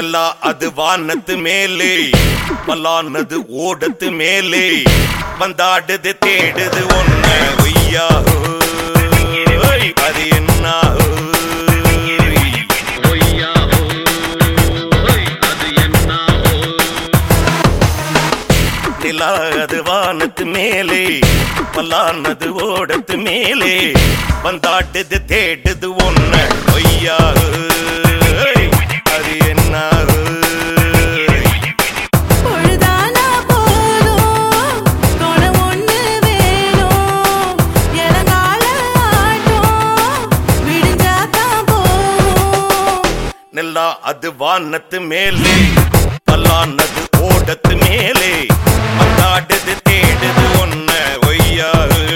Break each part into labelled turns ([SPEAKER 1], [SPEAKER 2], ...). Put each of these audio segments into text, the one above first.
[SPEAKER 1] நெல்லா அது வானத்து மேலே பல்லானது ஓடத்து மேலே வந்தாடுது தேடுது ஒன்ன ஒய்யா ஓய், அது என்ன ஓய்?
[SPEAKER 2] ஒய்யா ஓய் அது என்ன
[SPEAKER 1] நிலா அது வானத்து மேலே பல்லானது ஓடத்து மேலே வந்தாடுது தேடுது ஒன்ன ஒய்யா ஓய், அது என்ன ஓய்?
[SPEAKER 3] பொழுதானா போதும் துணை ஒண்ணு வேணும் இளங்கால ஆட்டம் விடிஞ்சாதான் போகும்
[SPEAKER 1] நெல்லா அது வானத்து மேலே பல்லானது ஓடத்து மேலே வந்தாடுது தேடுது ஒன்ன ஒய்யா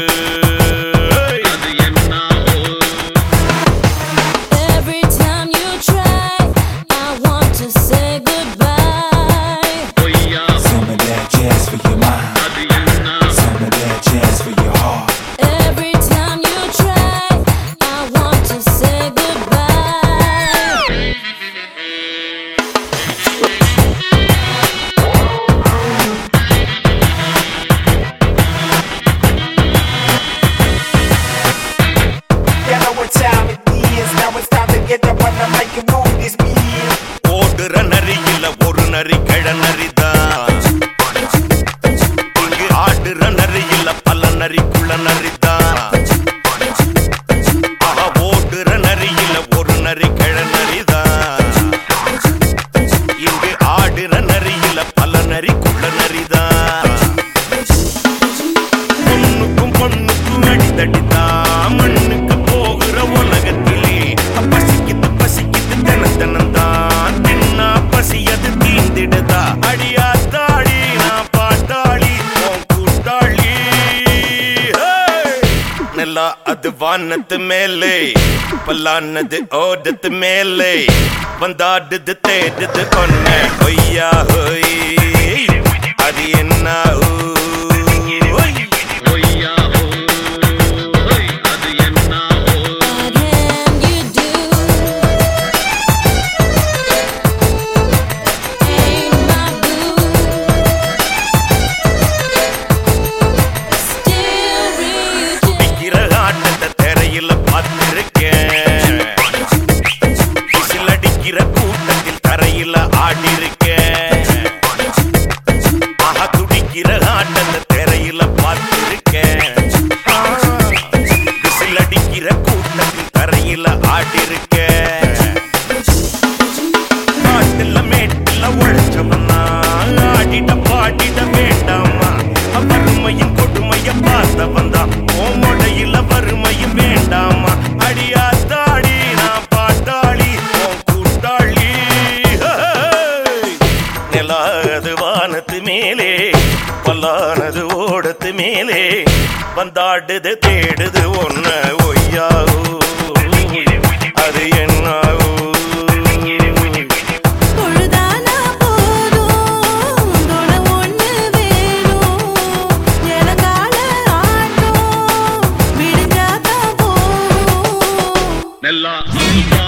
[SPEAKER 2] அது என்ன
[SPEAKER 3] Every time you try I want to say goodbye
[SPEAKER 2] ஒய்யா
[SPEAKER 4] Some of that jazz for your mind,
[SPEAKER 2] அது என்ன
[SPEAKER 4] some of that jazz for your heart.
[SPEAKER 3] Every time you try I want to say goodbye
[SPEAKER 5] You know what time it is. Now it's time to get up on the mic and move this beat.
[SPEAKER 1] ஓடுற நரியில ஒரு நரி கிழநரிதான் இங்கு ஆடுற நரியில பல நரிக்குள்ள நரிதான் ஆஹா, ஓடுற நரியில ஒரு நரி கிழநரிதான் இங்கு ஆடுற நரியில பல நரிக்குள்ள நரிதான் பொண்ணுக்கும் பொண்ணுக்கும் அடித்தடிதான் மண்ணுக்கு போகிற உலகத்திலே பசிக்குது பசிக்குது தின தினந்தான் தின்னா பசியது தீந்திடுதா அடியா தாடி நான் பாட்டாளி உன் கூட்டாளி ஹே! நெல்லா அது வானத்து மேலே பல்லானது ஓடத்து மேலே வந்தாடுது தேடுது ஒன்ன ஒய்யா ஹோய் அது என்ன ஓய்?
[SPEAKER 2] ஒய்யா ஓய் அது என்ன
[SPEAKER 3] What can you do? Ain't my boo Still reaching
[SPEAKER 1] துடிக்கிற ஆட்டத்தை திரையில பார்த்திருக்கேன் விசில் அடிக்கிற கூட்டத்தில் தரையில ஆடிருக்கேன் ஆஹா துடிக்கிற ஆட்டத்தை திரையில பார்த்திருக்கேன் விசில் அடிக்கிற கூட்டத்தில் தரையில ஆடிருக்கேன் காட்டுல மேட்டுல உழைச்சவனா ஆடிட பாடிட வேண்டாமா வறுமையின் கொடுமைய பார்த்தவன் தான் ஓமொடையில வறுமையும் வேண்டாமா அடியா தாடி நான் பாட்டாளி உன் கூட்டாளி ஹே! நிலாது வானத்து மேலே பல்லானது ஓடத்து மேலே வந்தாடுது தேடுது ஒன்ன ஒய்யா அது என்ன
[SPEAKER 3] பொழுதானா போதும் துணை ஒண்ணு வேணும் இளங்கால ஆட்டம் விடிஞ்சாதான் போகும்
[SPEAKER 2] நெல்லா அது